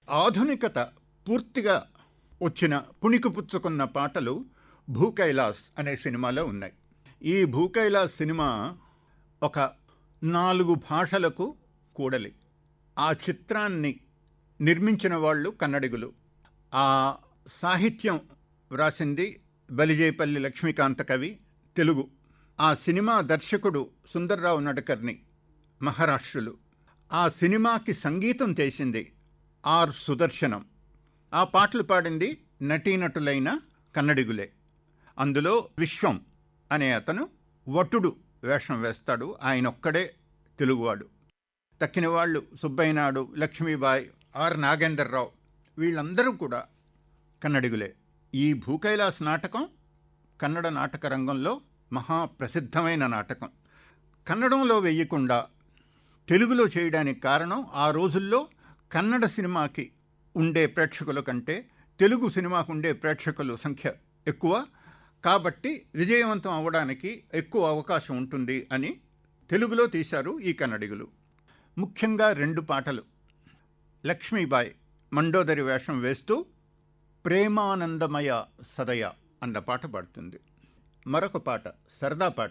ఆధునికత పూర్తిగా వచ్చిన పుణికి పుచ్చుకున్న పాటలు భూకైలాస్ అనే సినిమాలో ఉన్నాయి ఈ భూకైలాస్ సినిమా ఒక నాలుగు భాషలకు కూడలి ఆ చిత్రాన్ని నిర్మించిన వాళ్ళు కన్నడిగులు ఆ సాహిత్యం వ్రాసింది బలిజేపల్లి లక్ష్మీకాంత కవి తెలుగు ఆ సినిమా దర్శకుడు సుందర్రావు నడకర్ని మహారాష్ట్రులు ఆ సినిమాకి సంగీతం చేసింది ఆర్ సుదర్శనం ఆ పాటలు పాడింది నటీనటులైన కన్నడిగులే అందులో విశ్వం అనే అతను వటుడు వేషం వేస్తాడు ఆయన ఒక్కడే తెలుగువాడు తక్కిన వాళ్ళు సుబ్బయ్యనాడు లక్ష్మీబాయి ఆర్ నాగేందర్రావు వీళ్ళందరూ కూడా కన్నడిగులే ఈ భూకైలాస్ నాటకం కన్నడ నాటక రంగంలో మహాప్రసిద్ధమైన నాటకం కన్నడంలో వెయ్యకుండా తెలుగులో చేయడానికి కారణం ఆ రోజుల్లో కన్నడ సినిమాకి ఉండే ప్రేక్షకుల కంటే తెలుగు సినిమాకు ఉండే ప్రేక్షకుల సంఖ్య ఎక్కువ కాబట్టి విజయవంతం అవ్వడానికి ఎక్కువ అవకాశం ఉంటుంది అని తెలుగులో తీశారు ఈ కన్నడిగులు ముఖ్యంగా రెండు పాటలు లక్ష్మీబాయి మండోదరి వేషం వేస్తూ ప్రేమానందమయ సదయ అన్న పాట పాడుతుంది మరొక పాట సరదా పాట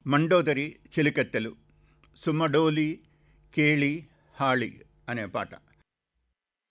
మండోదరి చెలికత్తెలు సుమడోలి కేళి హాళి అనే పాట